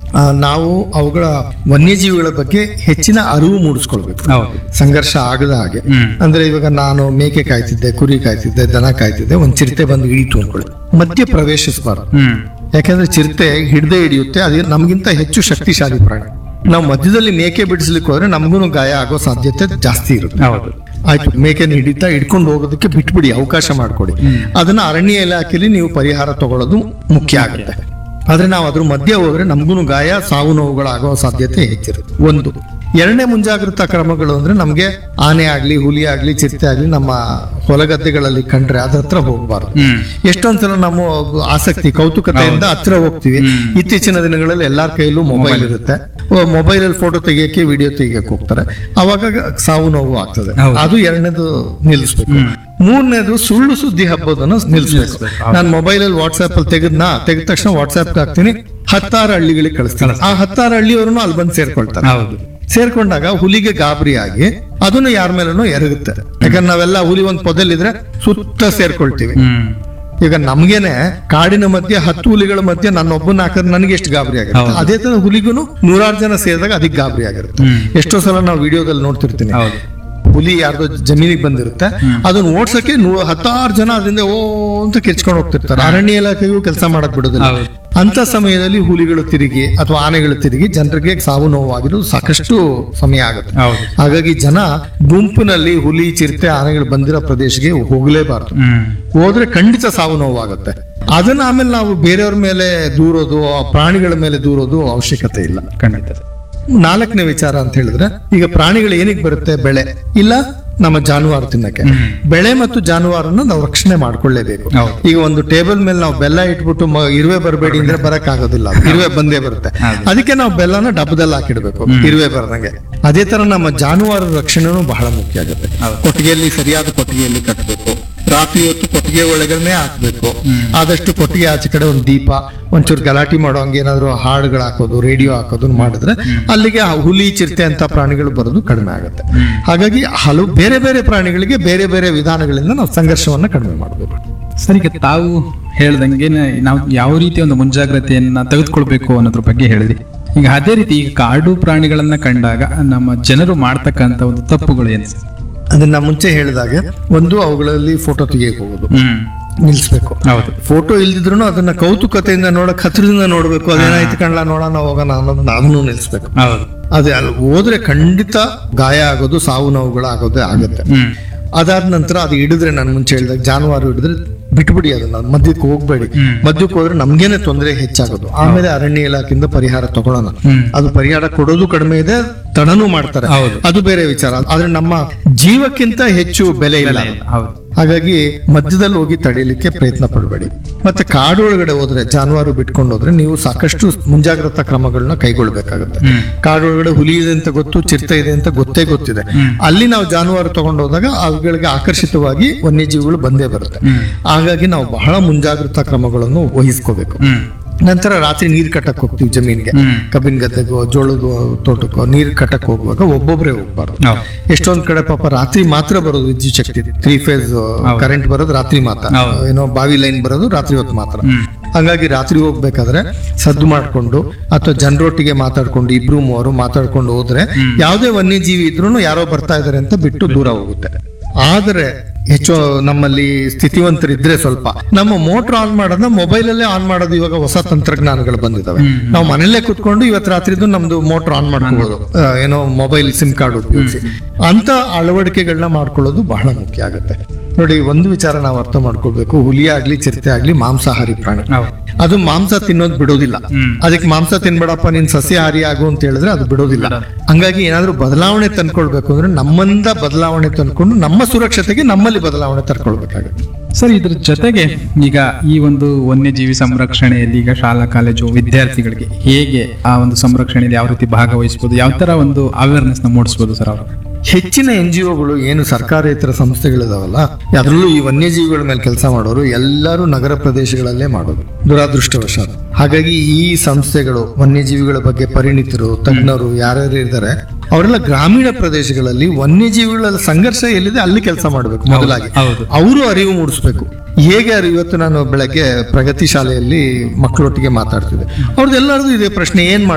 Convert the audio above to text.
ಆ, ನಾವು ಅವುಗಳ ವನ್ಯಜೀವಿಗಳ ಬಗ್ಗೆ ಹೆಚ್ಚಿನ ಅರಿವು ಮೂಡಿಸ್ಕೊಳ್ಬೇಕು ಹೌದು ಸಂಘರ್ಷ ಆಗದ ಹಾಗೆ ಹ್ಮ್. ಅಂದ್ರೆ ಇವಾಗ ನಾನು ಮೇಕೆ ಕಾಯ್ತಿದ್ದೆ ಕುರಿ ಕಾಯ್ತಿದ್ದೆ ದನ ಕಾಯ್ತಿದ್ದೆ ಒಂದ್ ಚಿರತೆ ಬಂದು ಹಿಡಿತು ಅನ್ಕೊಳ್ಳಿ ಮಧ್ಯ ಪ್ರವೇಶಿಸಬಾರ್ದು ಹ್ಮ್ ಯಾಕಂದ್ರೆ ಚಿರತೆ ಹಿಡ್ದೇ ಹಿಡಿಯುತ್ತೆ ಅದೇ ನಮ್ಗಿಂತ ಹೆಚ್ಚು ಶಕ್ತಿಶಾಲಿ ಪ್ರಾಣಿ ನಾವು ಮಧ್ಯದಲ್ಲಿ ಮೇಕೆ ಬಿಡಿಸ್ಲಿಕ್ಕೆ ಹೋದ್ರೆ ನಮಗೂ ಗಾಯ ಆಗೋ ಸಾಧ್ಯತೆ ಜಾಸ್ತಿ ಇರುತ್ತೆ ಹೌದು ಆಯ್ತು ಮೇಕೆನ ಹಿಡಿತಾ ಹಿಡ್ಕೊಂಡು ಹೋಗೋದಕ್ಕೆ ಬಿಟ್ಬಿಡಿ ಅವಕಾಶ ಮಾಡ್ಕೊಡಿ ಅದನ್ನ ಅರಣ್ಯ ಇಲಾಖೆಯಲ್ಲಿ ನೀವು ಪರಿಹಾರ ತಗೊಳ್ಳೋದು ಮುಖ್ಯ ಆಗುತ್ತೆ ಆದ್ರೆ ನಾವು ಅದ್ರ ಮಧ್ಯೆ ಹೋದ್ರೆ ನಮ್ಗೂ ಗಾಯ ಸಾವು ನೋವುಗಳಾಗೋ ಸಾಧ್ಯತೆ ಹೆಚ್ಚಿರುತ್ತೆ ಒಂದು ಎರಡನೇ ಮುಂಜಾಗ್ರತಾ ಕ್ರಮಗಳು ಅಂದ್ರೆ ನಮ್ಗೆ ಆನೆ ಆಗ್ಲಿ ಹುಲಿ ಆಗ್ಲಿ ಚಿರತೆ ಆಗ್ಲಿ ನಮ್ಮ ಹೊಲಗದ್ದೆಗಳಲ್ಲಿ ಕಂಡ್ರೆ ಅದ್ರ ಹತ್ರ ಹೋಗ್ಬಾರ್ದು ಹ್ಮ್ ಎಷ್ಟೊಂದ್ಸಲ ನಮ್ಮ ಆಸಕ್ತಿ ಕೌತುಕತೆಯಿಂದ ಹತ್ರ ಹೋಗ್ತೀವಿ ಇತ್ತೀಚಿನ ದಿನಗಳಲ್ಲಿ ಎಲ್ಲಾರ ಕೈಯಲ್ಲೂ ಮೊಬೈಲ್ ಇರುತ್ತೆ ಮೊಬೈಲ್ ಅಲ್ಲಿ ಫೋಟೋ ತೆಗಿಯಕ್ಕೆ ವಿಡಿಯೋ ತೆಗಿಯಕ್ಕೆ ಹೋಗ್ತಾರೆ ಅವಾಗ ಸಾವು ನೋವು ಆಗ್ತದೆ ಹೌದು. ಅದು ಎರಡನೇದು ನಿಲ್ಲಿಸ್ಬೇಕು ಮೂರನೇದು ಸುಳ್ಳು ಸುದ್ದಿ ಹಬ್ಬದನ್ನ ನಿಲ್ಲಿಸ್ಬೇಕು ನಾನು ಮೊಬೈಲ್ ಅಲ್ಲಿ ವಾಟ್ಸ್ಆಪ್ ಅಲ್ಲಿ ತೆಗೆದ್ನಾ ತೆಗೆದ ತಕ್ಷಣ ವಾಟ್ಸ್ಆಪ್ ಹಾಕ್ತೀನಿ ಹತ್ತಾರು ಹಳ್ಳಿಗಳಿಗೆ ಕಳಿಸ್ತೀನಿ ಆ ಹತ್ತಾರು ಹಳ್ಳಿಯವ್ರನ್ನು ಅಲ್ಲಿ ಬಂದು ಸೇರ್ಕೊಳ್ತಾರೆ ಹೌದು ಸೇರ್ಕೊಂಡಾಗ ಹುಲಿಗೆ ಗಾಬರಿ ಆಗಿ ಅದನ್ನು ಯಾರ ಮೇಲೂ ಎರಗುತ್ತೆ ಯಾಕಂದ್ರೆ ನಾವೆಲ್ಲ ಹುಲಿ ಒಂದ್ ಪೊದೆಲಿದ್ರೆ ಸುತ್ತ ಸೇರ್ಕೊಳ್ತೀವಿ ಹ್ಮ್ ಈಗ ನಮ್ಗೇನೆ ಕಾಡಿನ ಮಧ್ಯೆ ಹತ್ತು ಹುಲಿಗಳ ಮಧ್ಯೆ ನನ್ನ ಒಬ್ಬನ ಹಾಕಿದ್ರೆ ನನಗೆ ಎಷ್ಟು ಗಾಬರಿ ಆಗುತ್ತೆ ಹೌದು. ಅದೇ ತರ ಹುಲಿಗೂ ನೂರಾರು ಜನ ಸೇರಿದಾಗ ಅದಕ್ಕೆ ಗಾಬರಿ ಆಗಿರುತ್ತೆ ಹ್ಮ್. ಎಷ್ಟೋ ಸಲ ನಾವು ವಿಡಿಯೋದಲ್ಲಿ ನೋಡ್ತಿರ್ತೀನಿ ಹೌದು ಹುಲಿ ಯಾರ್ದೋ ಜಮೀನಿಗೆ ಬಂದಿರುತ್ತೆ ಅದನ್ನ ಓಡ್ಸಕ್ಕೆ ನೂ- ಹತ್ತಾರು ಜನ ಅದರಿಂದ ಓ ಅಂತ ಕಿರ್ಚ್ಕೊಂಡು ಹೋಗ್ತಿರ್ತಾರೆ ಅರಣ್ಯ ಇಲಾಖೆಗೂ ಕೆಲಸ ಮಾಡಕ್ ಬಿಡೋದಿಲ್ಲ ಹೌದು. ಅಂತ ಸಮಯದಲ್ಲಿ ಹುಲಿಗಳು ತಿರುಗಿ ಅಥವಾ ಆನೆಗಳು ತಿರುಗಿ ಜನರಿಗೆ ಸಾವು ನೋವಾಗಿರೋದು ಸಾಕಷ್ಟು ಸಮಯ ಆಗುತ್ತೆ ಹೌದು ಹಾಗಾಗಿ ಜನ ಗುಂಪಿನಲ್ಲಿ ಹುಲಿ ಚಿರತೆ ಆನೆಗಳು ಬಂದಿರೋ ಪ್ರದೇಶಕ್ಕೆ ಹೋಗಲೇಬಾರದು ಹ್ಮ್ ಹೋದ್ರೆ ಖಂಡಿತ ಸಾವು ನೋವಾಗುತ್ತೆ ಅದನ್ನ ಆಮೇಲೆ ನಾವು ಬೇರೆಯವ್ರ ಮೇಲೆ ದೂರೋದು ಆ ಪ್ರಾಣಿಗಳ ಮೇಲೆ ದೂರೋದು ಅವಶ್ಯಕತೆ ಇಲ್ಲ ಖಂಡಿತ ಸರ್. ನಾಲ್ಕನೇ ವಿಚಾರ ಅಂತ ಹೇಳಿದ್ರೆ ಈಗ ಪ್ರಾಣಿಗಳು ಏನಿಗೆ ಬರುತ್ತೆ ಬೆಳೆ ಇಲ್ಲ ನಮ್ಮ ಜಾನುವಾರು ತಿನ್ನಕ್ಕೆ ಬೆಳೆ ಮತ್ತು ಜಾನುವಾರನ್ನ ನಾವು ರಕ್ಷಣೆ ಮಾಡ್ಕೊಳ್ಳೇಬೇಕು ಹೌದು. ಈಗ ಒಂದು ಟೇಬಲ್ ಮೇಲೆ ನಾವು ಬೆಲ್ಲ ಇಟ್ಬಿಟ್ಟು ಮ- ಇರುವೆ ಬರಬೇಡಿ ಅಂದ್ರೆ ಬರಕ್ ಆಗೋದಿಲ್ಲ ಇರುವೆ ಬಂದೇ ಬರುತ್ತೆ ಹೌದು. ಅದಕ್ಕೆ ನಾವು ಬೆಲ್ಲನ ಡಬ್ಬದಲ್ಲಿ ಹಾಕಿಡ್ಬೇಕು ಇರುವೆ ಬರದಂಗೆ ಅದೇ ತರ ನಮ್ಮ ಜಾನುವಾರು ರಕ್ಷಣೆನೂ ಬಹಳ ಮುಖ್ಯ ಆಗುತ್ತೆ ಹೌದು. ಕೊಟ್ಟಿಗೆಯಲ್ಲಿ ಸರಿಯಾದ ಕೊಟ್ಟಿಗೆಯಲ್ಲಿ ಕಟ್ಟಬೇಕು ರಾತ್ರಿ ಹೊತ್ತು ಕೊಟ್ಟಿಗೆ ಒಳಗನೆ ಹಾಕ್ಬೇಕು ಆದಷ್ಟು ಕೊಟ್ಟಿಗೆ ಆಚೆ ಕಡೆ ಒಂದು ದೀಪ ಒಂಚೂರು ಗಲಾಟೆ ಮಾಡೋ ಹಂಗೆ ಏನಾದ್ರು ಹಾಡುಗಳು ಹಾಕೋದು ರೇಡಿಯೋ ಹಾಕೋದು ಮಾಡಿದ್ರೆ ಅಲ್ಲಿಗೆ ಆ ಹುಲಿ ಚಿರತೆ ಅಂತ ಪ್ರಾಣಿಗಳು ಬರೋದು ಕಡಿಮೆ ಆಗುತ್ತೆ ಹಾಗಾಗಿ ಹಲವು ಬೇರೆ ಬೇರೆ ಪ್ರಾಣಿಗಳಿಗೆ ಬೇರೆ ಬೇರೆ ವಿಧಾನಗಳಿಂದ ನಾವು ಸಂಘರ್ಷವನ್ನ ಕಡಿಮೆ ಮಾಡಬೇಕು ಸರ್ ಈಗ ತಾವು ಹೇಳ್ದಂಗೆ ನಾವು ಯಾವ ರೀತಿ ಒಂದು ಮುಂಜಾಗ್ರತೆಯನ್ನ ತೆಗೆದುಕೊಳ್ಬೇಕು ಅನ್ನೋದ್ರ ಬಗ್ಗೆ ಹೇಳಿದ್ರಿ ಈಗ ಅದೇ ರೀತಿ ಈಗ ಕಾಡು ಪ್ರಾಣಿಗಳನ್ನ ಕಂಡಾಗ ನಮ್ಮ ಜನರು ಮಾಡ್ತಕ್ಕಂತ ಒಂದು ತಪ್ಪುಗಳು ಏನು ಸರ್ ಅದನ್ನ ಮುಂಚೆ ಹೇಳಿದಾಗೆ ಒಂದು ಅವುಗಳಲ್ಲಿ ಫೋಟೋ ತೆಗಿಯಕ್ಕೆ ಹೋಗೋದು ಹ್ಮ್ ನಿಲ್ಸ್ಬೇಕು ಹೌದು ಫೋಟೋ ಇಲ್ದಿದ್ರು ಅದನ್ನ ಕೌತುಕತೆಯಿಂದ ನೋಡಕ್ ಹತ್ರದಿಂದ ನೋಡ್ಬೇಕು ಅದೇನಾಯ್ತು ಕಣ್ಲ ನೋಡೋಣ ಹೋಗೋಣ ಅನ್ನೋದನ್ನ ಅದನ್ನು ನಿಲ್ಸ್ಬೇಕು ಹೌದು ಅದೇ ಅಲ್ಲಿ ಹೋದ್ರೆ ಖಂಡಿತ ಗಾಯ ಆಗೋದು ಸಾವು ನೋವುಗಳು ಆಗೋದೇ ಆಗುತ್ತೆ ಹ್ಮ್ ಅದಾದ ನಂತರ ಅದು ಹಿಡಿದ್ರೆ ನಾನು ಮುಂಚೆ ಹೇಳಿದಾಗ ಜಾನುವಾರು ಹಿಡಿದ್ರೆ ಬಿಟ್ಬಿಡಿ ಅದನ್ನ ಮಧ್ಯಕ್ಕೆ ಹೋಗ್ಬೇಡಿ ಮಧ್ಯಕ್ಕೆ ಹೋದ್ರೆ ನಮ್ಗೇನೆ ತೊಂದರೆ ಹೆಚ್ಚಾಗೋದು ಆಮೇಲೆ ಅರಣ್ಯ ಇಲಾಖೆಯಿಂದ ಪರಿಹಾರ ತಗೊಳ್ಳೋಣ ಹ್ಮ್. ಅದು ಪರಿಹಾರ ಕೊಡೋದು ಕಡಿಮೆ ಇದೆ ತಡನೂ ಮಾಡ್ತಾರೆ ಹೌದು. ಅದು ಬೇರೆ ವಿಚಾರ ಆದ್ರೆ ನಮ್ಮ ಜೀವಕ್ಕಿಂತ ಹೆಚ್ಚು ಬೆಲೆ ಇಲ್ಲ ಹೌದು ಹಾಗಾಗಿ ಮಧ್ಯದಲ್ಲಿ ಹೋಗಿ ತಡೀಲಿಕ್ಕೆ ಪ್ರಯತ್ನ ಪಡಬೇಡಿ ಮತ್ತೆ ಕಾಡು ಒಳಗಡೆ ಹೋದ್ರೆ ಜಾನುವಾರು ಬಿಟ್ಕೊಂಡು ಹೋದ್ರೆ ನೀವು ಸಾಕಷ್ಟು ಮುಂಜಾಗ್ರತಾ ಕ್ರಮಗಳನ್ನ ಕೈಗೊಳ್ಬೇಕಾಗುತ್ತೆ ಹ್ಮ್. ಕಾಡು ಒಳಗಡೆ ಹುಲಿ ಇದೆ ಅಂತ ಗೊತ್ತು ಚಿರತೆ ಇದೆ ಅಂತ ಗೊತ್ತೇ ಗೊತ್ತಿದೆ ಅಲ್ಲಿ ನಾವು ಜಾನುವಾರು ತಗೊಂಡು ಹೋದಾಗ ಅವುಗಳಿಗೆ ಆಕರ್ಷಿತವಾಗಿ ವನ್ಯಜೀವಿಗಳು ಬಂದೇ ಬರುತ್ತೆ ಹಾಗಾಗಿ ನಾವು ಬಹಳ ಮುಂಜಾಗ್ರತಾ ಕ್ರಮಗಳನ್ನು ವಹಿಸ್ಕೋಬೇಕು ಹ್ಮ್ ನಂತರ ರಾತ್ರಿ ನೀರ್ ಕಟ್ಟಕ್ ಹೋಗ್ತೀವಿ ಜಮೀನ್ಗೆ ಹ್ಮ್. ಕಬ್ಬಿನ ಗದ್ದೆಗೋ ಜೋಳದ ತೋಟಕ್ಕೋ ನೀರ್ ಕಟ್ಟಕ್ ಹೋಗುವಾಗ ಒಬ್ಬೊಬ್ರೆ ಹೋಗ್ಬಾರ್ದು ಹೌದು ಎಷ್ಟೊಂದ್ ಕಡೆ ಪಾಪ ರಾತ್ರಿ ಮಾತ್ರ ಬರೋದು ವಿದ್ಯುತ್ ಶಕ್ತಿ ತ್ರೀ ಫೇಸ್ ಕರೆಂಟ್ ಬರೋದು ರಾತ್ರಿ ಮಾತ್ರ ಹೌದು. ಏನೋ ಬಾವಿ ಲೈನ್ ಬರೋದು ರಾತ್ರಿ ಹೊತ್ತು ಮಾತ್ರ ಹ್ಮ್. ಹಂಗಾಗಿ ರಾತ್ರಿ ಹೋಗ್ಬೇಕಾದ್ರೆ ಸದ್ದು ಮಾಡ್ಕೊಂಡು ಅಥವಾ ಜನರೊಟ್ಟಿಗೆ ಮಾತಾಡ್ಕೊಂಡು ಇಬ್ರು ಮೂವರು ಮಾತಾಡ್ಕೊಂಡು ಹೋದ್ರೆ ಯಾವುದೇ ವನ್ಯಜೀವಿ ಇದ್ರೂ ಯಾರೋ ಬರ್ತಾ ಇದಾರೆ ಅಂತ ಬಿಟ್ಟು ದೂರ ಹೋಗುತ್ತೆ ಆದ್ರೆ ಹೆಚ್ಚು ನಮ್ಮಲ್ಲಿ ಸ್ಥಿತಿವಂತರಿದ್ರೆ ಸ್ವಲ್ಪ ನಮ್ಮ ಮೋಟರ್ ಆನ್ ಮಾಡೋದನ್ನ ಮೊಬೈಲ್ ಅಲ್ಲೇ ಆನ್ ಮಾಡೋದು ಇವಾಗ ಹೊಸ ತಂತ್ರಜ್ಞಾನಗಳು ಬಂದಿದಾವೆ ನಾವು ಮನೆಯಲ್ಲೇ ಕುತ್ಕೊಂಡು ಇವತ್ತು ರಾತ್ರಿದು ನಮ್ದು ಮೋಟರ್ ಆನ್ ಮಾಡ್ಕೋಬಹುದು ಆ, ಏನೋ ಮೊಬೈಲ್ ಸಿಮ್ ಕಾರ್ಡ್ ಉಪಯೋಗಿಸಿ ಅಂತ ಅಳವಡಿಕೆಗಳನ್ನ ಮಾಡ್ಕೊಳ್ಳೋದು ಬಹಳ ಮುಖ್ಯ ಆಗುತ್ತೆ ನೋಡಿ ಒಂದು ವಿಚಾರ ನಾವು ಅರ್ಥ ಮಾಡ್ಕೊಳ್ಬೇಕು ಹುಲಿ ಆಗ್ಲಿ ಚಿರತೆ ಆಗ್ಲಿ ಮಾಂಸಾಹಾರಿ ಪ್ರಾಣಿ ಹೌದು ಅದು ಮಾಂಸ ತಿನ್ನೋದು ಬಿಡೋದಿಲ್ಲ ಹ್ಮ್. ಅದಕ್ಕೆ ಮಾಂಸ ತಿನ್ಬೇಡಪ್ಪ ನೀನ್ ಸಸ್ಯಾಹಾರಿ ಆಗು ಅಂತ ಹೇಳಿದ್ರೆ ಅದು ಬಿಡೋದಿಲ್ಲ ಹಂಗಾಗಿ ಏನಾದ್ರೂ ಬದಲಾವಣೆ ತಂದ್ಕೊಳ್ಬೇಕು ಅಂದ್ರೆ ನಮ್ಮಿಂದ ಬದಲಾವಣೆ ತಂದ್ಕೊಂಡು ನಮ್ಮ ಸುರಕ್ಷತೆಗೆ ನಮ್ಮಲ್ಲಿ ಬದಲಾವಣೆ ತರ್ಕೊಳ್ಬೇಕಾಗುತ್ತೆ ಸರ್ ಇದ್ರ ಜೊತೆಗೆ ಈಗ ಈ ಒಂದು ವನ್ಯಜೀವಿ ಸಂರಕ್ಷಣೆಯಲ್ಲಿ ಈಗ ಶಾಲಾ ಕಾಲೇಜು ವಿದ್ಯಾರ್ಥಿಗಳಿಗೆ ಹೇಗೆ ಆ ಒಂದು ಸಂರಕ್ಷಣೆಯಲ್ಲಿ ಯಾವ ರೀತಿ ಭಾಗವಹಿಸಬಹುದು ಯಾವ ತರ ಒಂದು ಅವೇರ್ನೆಸ್ ನ ಮೂಡಿಸಬಹುದು ಸರ್ ಅವರು ಹೆಚ್ಚಿನ ಎನ್ ಜಿ ಒಗಳು ಏನು ಸರ್ಕಾರೇತರ ಸಂಸ್ಥೆಗಳಿದಾವಲ್ಲ ಅದರಲ್ಲೂ ಈ ವನ್ಯಜೀವಿಗಳ ಮೇಲೆ ಕೆಲಸ ಮಾಡೋರು ಎಲ್ಲರೂ ನಗರ ಪ್ರದೇಶಗಳಲ್ಲೇ ಮಾಡೋದು ದುರಾದೃಷ್ಟವಶಾತ್ ಹಾಗಾಗಿ ಈ ಸಂಸ್ಥೆಗಳು ವನ್ಯಜೀವಿಗಳ ಬಗ್ಗೆ ಪರಿಣಿತರು ತಜ್ಞರು ಯಾರ್ಯಾರು ಇದ್ದಾರೆ ಅವರೆಲ್ಲ ಗ್ರಾಮೀಣ ಪ್ರದೇಶಗಳಲ್ಲಿ ವನ್ಯಜೀವಿಗಳ ಸಂಘರ್ಷ ಎಲ್ಲಿದೆ ಅಲ್ಲಿ ಕೆಲಸ ಮಾಡಬೇಕು ಮೊದಲಾಗಿ ಹೌದು ಅವರು ಅರಿವು ಮೂಡಿಸ್ಬೇಕು ಹೇಗೆ ಅರಿವು ಇವತ್ತು ನಾನು ಬೆಳಗ್ಗೆ ಪ್ರಗತಿ ಶಾಲೆಯಲ್ಲಿ ಮಕ್ಕಳೊಟ್ಟಿಗೆ ಮಾತಾಡ್ತಿದ್ದೆ ಅವ್ರದ್ದೆಲ್ಲರದು ಇದೆ ಪ್ರಶ್ನೆ ಏನ್